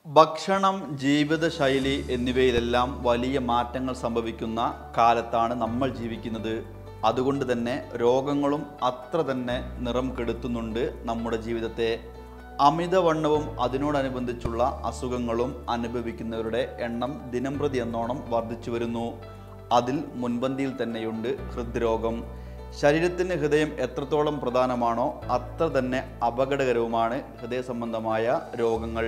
ഭക്ഷണം ജീവിതശൈലി എന്നിവയിലെല്ലാം വലിയ മാറ്റങ്ങൾ സംഭവിക്കുന്ന കാലത്താണ് നമ്മൾ ജീവിക്കുന്നത് അതുകൊണ്ട് തന്നെ രോഗങ്ങളും അത്ര തന്നെ നിറം കെടുത്തുന്നുണ്ട് നമ്മുടെ ജീവിതത്തെ അമിതവണ്ണവും അതിനോടനുബന്ധിച്ചുള്ള അസുഖങ്ങളും അനുഭവിക്കുന്നവരുടെ എണ്ണം ദിനംപ്രതി എന്നോണം വർദ്ധിച്ചു വരുന്നു അതിൽ മുൻപന്തിയിൽ തന്നെയുണ്ട് ഹൃദ്രോഗം ശരീരത്തിന് ഹൃദയം എത്രത്തോളം പ്രധാനമാണോ അത്ര തന്നെ അപകടകരവുമാണ് ഹൃദയ സംബന്ധമായ രോഗങ്ങൾ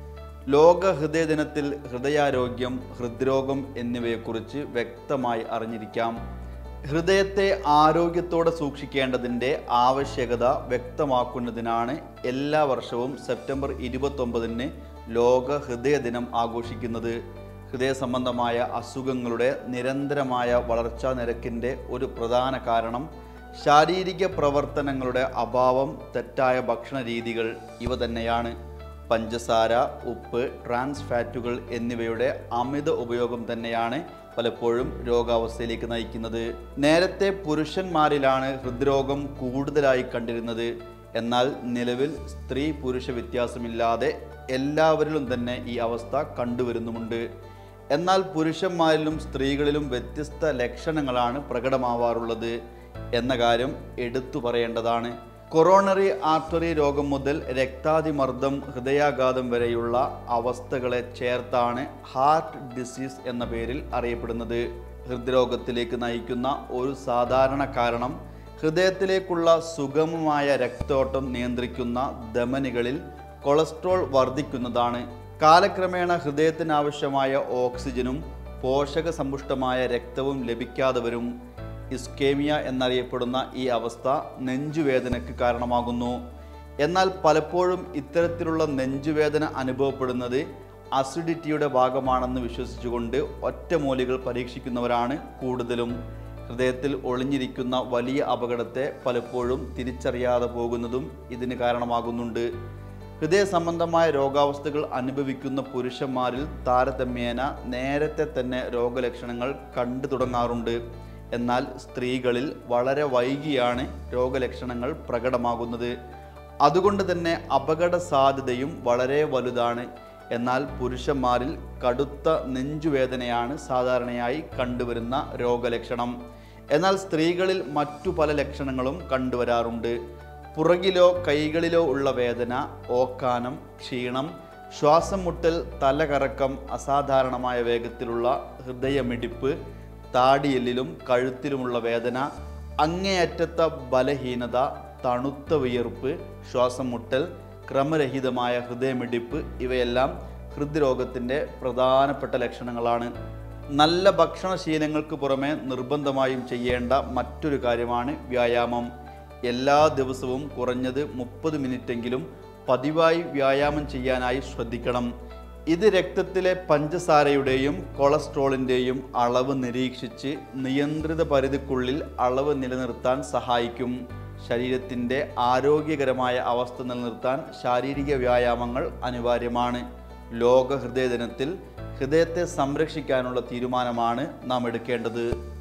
ലോക ഹൃദയ ദിനത്തിൽ ഹൃദയാരോഗ്യം ഹൃദ്രോഗം എന്നിവയെക്കുറിച്ച് വ്യക്തമായി അറിഞ്ഞിരിക്കാം ഹൃദയത്തെ ആരോഗ്യത്തോടെ സൂക്ഷിക്കേണ്ടതിൻ്റെ ആവശ്യകത വ്യക്തമാക്കുന്നതിനാണ് എല്ലാ വർഷവും സെപ്റ്റംബർ ഇരുപത്തൊമ്പതിന് ലോക ഹൃദയ ദിനം ആഘോഷിക്കുന്നത് ഹൃദയ സംബന്ധമായ അസുഖങ്ങളുടെ നിരന്തരമായ വളർച്ചാ നിരക്കിൻ്റെ ഒരു പ്രധാന കാരണം ശാരീരിക പ്രവർത്തനങ്ങളുടെ അഭാവം തെറ്റായ ഭക്ഷണ രീതികൾ ഇവ തന്നെയാണ് പഞ്ചസാര ഉപ്പ് ട്രാൻസ് ഫാറ്റുകൾ എന്നിവയുടെ അമിത ഉപയോഗം തന്നെയാണ് പലപ്പോഴും രോഗാവസ്ഥയിലേക്ക് നയിക്കുന്നത് നേരത്തെ പുരുഷന്മാരിലാണ് ഹൃദ്രോഗം കൂടുതലായി കണ്ടിരുന്നത് എന്നാൽ നിലവിൽ സ്ത്രീ പുരുഷ വ്യത്യാസമില്ലാതെ എല്ലാവരിലും തന്നെ ഈ അവസ്ഥ കണ്ടുവരുന്നുമുണ്ട് എന്നാൽ പുരുഷന്മാരിലും സ്ത്രീകളിലും വ്യത്യസ്ത ലക്ഷണങ്ങളാണ് പ്രകടമാവാറുള്ളത് എന്ന കാര്യം എടുത്തു പറയേണ്ടതാണ് കൊറോണറി ആർട്ടറി രോഗം മുതൽ രക്താതിമർദ്ദം ഹൃദയാഘാതം വരെയുള്ള അവസ്ഥകളെ ചേർത്താണ് ഹാർട്ട് ഡിസീസ് എന്ന പേരിൽ അറിയപ്പെടുന്നത് ഹൃദ്രോഗത്തിലേക്ക് നയിക്കുന്ന ഒരു സാധാരണ കാരണം ഹൃദയത്തിലേക്കുള്ള സുഗമമായ രക്തോട്ടം നിയന്ത്രിക്കുന്ന ധമനികളിൽ കൊളസ്ട്രോൾ വർദ്ധിക്കുന്നതാണ് കാലക്രമേണ ഹൃദയത്തിനാവശ്യമായ ഓക്സിജനും പോഷക സമ്പുഷ്ടമായ രക്തവും ലഭിക്കാതെ വരും ഇസ്കേമിയ എന്നറിയപ്പെടുന്ന ഈ അവസ്ഥ നെഞ്ചുവേദനയ്ക്ക് കാരണമാകുന്നു എന്നാൽ പലപ്പോഴും ഇത്തരത്തിലുള്ള നെഞ്ചുവേദന അനുഭവപ്പെടുന്നത് അസിഡിറ്റിയുടെ ഭാഗമാണെന്ന് വിശ്വസിച്ചുകൊണ്ട് ഒറ്റമൂലികൾ പരീക്ഷിക്കുന്നവരാണ് കൂടുതലും ഹൃദയത്തിൽ ഒളിഞ്ഞിരിക്കുന്ന വലിയ അപകടത്തെ പലപ്പോഴും തിരിച്ചറിയാതെ പോകുന്നതും ഇതിന് കാരണമാകുന്നുണ്ട് ഹൃദയ സംബന്ധമായ രോഗാവസ്ഥകൾ അനുഭവിക്കുന്ന പുരുഷന്മാരിൽ താരതമ്യേന നേരത്തെ തന്നെ രോഗലക്ഷണങ്ങൾ കണ്ടു തുടങ്ങാറുണ്ട് എന്നാൽ സ്ത്രീകളിൽ വളരെ വൈകിയാണ് രോഗലക്ഷണങ്ങൾ പ്രകടമാകുന്നത് അതുകൊണ്ട് തന്നെ അപകട സാധ്യതയും വളരെ വലുതാണ് എന്നാൽ പുരുഷന്മാരിൽ കടുത്ത നെഞ്ചുവേദനയാണ് സാധാരണയായി കണ്ടുവരുന്ന രോഗലക്ഷണം എന്നാൽ സ്ത്രീകളിൽ മറ്റു പല ലക്ഷണങ്ങളും കണ്ടുവരാറുണ്ട് പുറകിലോ കൈകളിലോ ഉള്ള വേദന ഓക്കാനം ക്ഷീണം ശ്വാസം മുട്ടൽ തലകറക്കം അസാധാരണമായ വേഗത്തിലുള്ള ഹൃദയമിടിപ്പ് താടിയെല്ലിലും കഴുത്തിലുമുള്ള വേദന അങ്ങേയറ്റത്ത ബലഹീനത തണുത്ത വിയർപ്പ് ശ്വാസം മുട്ടൽ ക്രമരഹിതമായ ഹൃദയമിടിപ്പ് ഇവയെല്ലാം ഹൃദ്രോഗത്തിൻ്റെ പ്രധാനപ്പെട്ട ലക്ഷണങ്ങളാണ് നല്ല ഭക്ഷണശീലങ്ങൾക്ക് പുറമെ നിർബന്ധമായും ചെയ്യേണ്ട മറ്റൊരു കാര്യമാണ് വ്യായാമം എല്ലാ ദിവസവും കുറഞ്ഞത് മുപ്പത് മിനിറ്റെങ്കിലും പതിവായി വ്യായാമം ചെയ്യാനായി ശ്രദ്ധിക്കണം ഇത് രക്തത്തിലെ പഞ്ചസാരയുടെയും കൊളസ്ട്രോളിൻ്റെയും അളവ് നിരീക്ഷിച്ച് നിയന്ത്രിത പരിധിക്കുള്ളിൽ അളവ് നിലനിർത്താൻ സഹായിക്കും ശരീരത്തിൻ്റെ ആരോഗ്യകരമായ അവസ്ഥ നിലനിർത്താൻ ശാരീരിക വ്യായാമങ്ങൾ അനിവാര്യമാണ് ലോക ഹൃദയ ദിനത്തിൽ ഹൃദയത്തെ സംരക്ഷിക്കാനുള്ള തീരുമാനമാണ് നാം എടുക്കേണ്ടത്